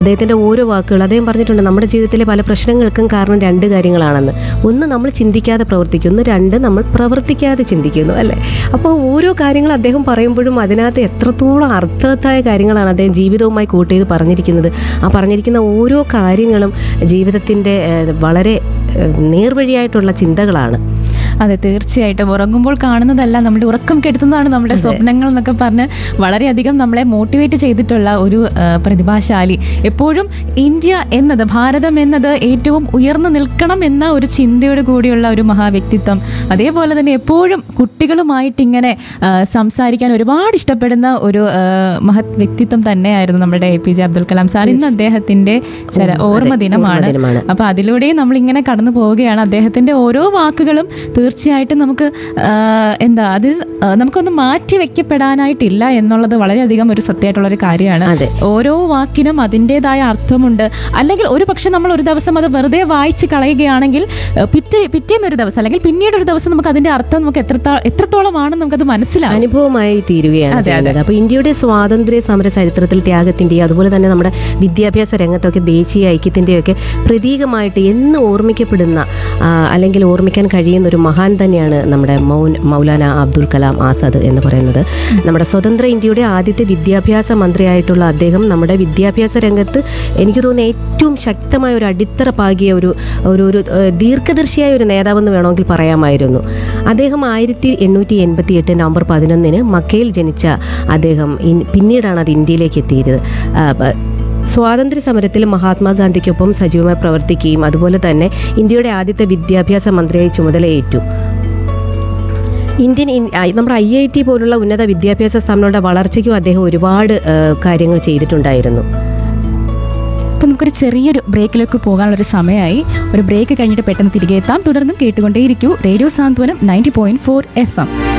അദ്ദേഹത്തിൻ്റെ ഓരോ വാക്കുകൾ അദ്ദേഹം പറഞ്ഞിട്ടുണ്ട് നമ്മുടെ ജീവിതത്തിലെ പല പ്രശ്നങ്ങൾക്കും കാരണം രണ്ട് കാര്യങ്ങളാണെന്ന് ഒന്ന് നമ്മൾ ചിന്തിക്കാതെ പ്രവർത്തിക്കുന്നു രണ്ട് നമ്മൾ പ്രവർത്തിക്കാതെ ചിന്തിക്കുന്നു അല്ലേ അപ്പോൾ ഓരോ കാര്യങ്ങൾ അദ്ദേഹം പറയുമ്പോഴും അതിനകത്ത് എത്രത്തോളം അർത്ഥവത്തായ കാര്യങ്ങളാണ് അദ്ദേഹം ജീവിതവുമായി കൂട്ട് ചെയ്ത് പറഞ്ഞിരിക്കുന്നത് ആ പറഞ്ഞിരിക്കുന്ന ഓരോ കാര്യങ്ങളും ജീവിതത്തിൻ്റെ ഏഹ്, വളരെ ഏഹ്, നേർവഴിയായിട്ടുള്ള ചിന്തകളാണ് അതെ തീർച്ചയായിട്ടും ഉറങ്ങുമ്പോൾ കാണുന്നതല്ല നമ്മുടെ ഉറക്കം കെടുത്തുന്നതാണ് നമ്മുടെ സ്വപ്നങ്ങൾ എന്നൊക്കെ പറഞ്ഞ് വളരെയധികം നമ്മളെ മോട്ടിവേറ്റ് ചെയ്തിട്ടുള്ള ഒരു ആ, പ്രതിഭാശാലി എപ്പോഴും ഇന്ത്യ എന്നത് ഭാരതം എന്നത് ഏറ്റവും ഉയർന്നു നിൽക്കണം എന്ന ഒരു ചിന്തയോട് കൂടിയുള്ള ഒരു മഹാവ്യക്തിത്വം അതേപോലെ തന്നെ എപ്പോഴും കുട്ടികളുമായിട്ട് ഇങ്ങനെ ആ, സംസാരിക്കാൻ ഒരുപാട് ഇഷ്ടപ്പെടുന്ന ഒരു ആ, മഹത് വ്യക്തിത്വം തന്നെയായിരുന്നു നമ്മുടെ A P J Abdul Kalam sir ഇന്ന് അദ്ദേഹത്തിന്റെ ചര ഓർമ്മ ദിനമാണ് ദിനമാണ്. അപ്പൊ അതിലൂടെയും നമ്മൾ ഇങ്ങനെ കടന്നു പോവുകയാണ് അദ്ദേഹത്തിന്റെ ഓരോ വാക്കുകളും തീർച്ചയായിട്ടും നമുക്ക് ആ, എന്താ അത് ആ, നമുക്കൊന്ന് മാറ്റി വെക്കപ്പെടാനായിട്ടില്ല എന്നുള്ളത് വളരെയധികം ഒരു സത്യമായിട്ടുള്ള ഒരു കാര്യമാണ് അതെ. ഓരോ വാക്കിനും അതിൻ്റെതായ അർത്ഥമുണ്ട് അല്ലെങ്കിൽ ഒരു പക്ഷെ നമ്മൾ ഒരു ദിവസം അത് വെറുതെ വായിച്ച് കളയുകയാണെങ്കിൽ ആ, പിറ്റേ പിറ്റേന്നൊരു ദിവസം അല്ലെങ്കിൽ പിന്നീട് ഒരു ദിവസം നമുക്ക് അതിന്റെ അർത്ഥം നമുക്ക് എത്രത്തോ എത്രത്തോളമാണെന്ന് നമുക്കത് മനസ്സിലാവും അനുഭവമായി തീരുകയാണ് അതെ, ചെയ്യുന്നത് അപ്പോൾ ഇന്ത്യയുടെ സ്വാതന്ത്ര്യ സമര ചരിത്രത്തിൽ ത്യാഗത്തിൻ്റെയും അതുപോലെ തന്നെ നമ്മുടെ വിദ്യാഭ്യാസ രംഗത്തൊക്കെ ദേശീയ ഐക്യത്തിൻ്റെയൊക്കെ പ്രതീകമായിട്ട് എന്ന് ഓർമ്മിക്കപ്പെടുന്ന ആ, അല്ലെങ്കിൽ ഓർമ്മിക്കാൻ കഴിയുന്ന ഒരു മഹാൻ തന്നെയാണ് നമ്മുടെ മൗൻ മൗലാന അബ്ദുൽ കലാം ആസാദ് എന്ന് പറയുന്നത് നമ്മുടെ സ്വതന്ത്ര ഇന്ത്യയുടെ ആദ്യത്തെ വിദ്യാഭ്യാസ മന്ത്രിയായിട്ടുള്ള അദ്ദേഹം നമ്മുടെ വിദ്യാഭ്യാസ രംഗത്ത് എനിക്ക് തോന്നുന്നു ഏറ്റവും ശക്തമായ ഒരു അടിത്തറ പാകിയ ഒരു ഒരു ഒരു ഏഹ്, ദീർഘദർശിയായ ഒരു നേതാവെന്ന് വേണമെങ്കിൽ പറയാമായിരുന്നു അദ്ദേഹം ആയിരത്തി എണ്ണൂറ്റി എൺപത്തി എട്ട് നവംബർ പതിനൊന്നിന് മക്കയിൽ ജനിച്ച അദ്ദേഹം ഇൻ- പിന്നീടാണ് അത് ഇന്ത്യയിലേക്ക് എത്തിയത് ആ, പ- സ്വാതന്ത്ര്യ സമരത്തിൽ മഹാത്മാഗാന്ധിക്കൊപ്പം സജീവമായി പ്രവർത്തിക്കുകയും അതുപോലെ തന്നെ ഇന്ത്യയുടെ ആദ്യത്തെ വിദ്യാഭ്യാസ മന്ത്രിയായി ചുമതലയേറ്റു ഇന്ത്യൻ ഇൻ- ഐ- നമ്മുടെ ഐ ഐ ടി പോലുള്ള ഉന്നത വിദ്യാഭ്യാസ സ്ഥാപനങ്ങളുടെ വളർച്ചയ്ക്കും അദ്ദേഹം ഒരുപാട് ആ, കാര്യങ്ങൾ ചെയ്തിട്ടുണ്ടായിരുന്നു അപ്പൊ നമുക്കൊരു ചെറിയൊരു ബ്രേക്കിലേക്ക് പോകാനുള്ള ഒരു സമയമായി ഒരു ബ്രേക്ക് കഴിഞ്ഞിട്ട് പെട്ടെന്ന് തിരികെ എത്താം തുടർന്നും കേട്ടുകൊണ്ടേയിരിക്കൂ radio Santhwanam ninety point four FM M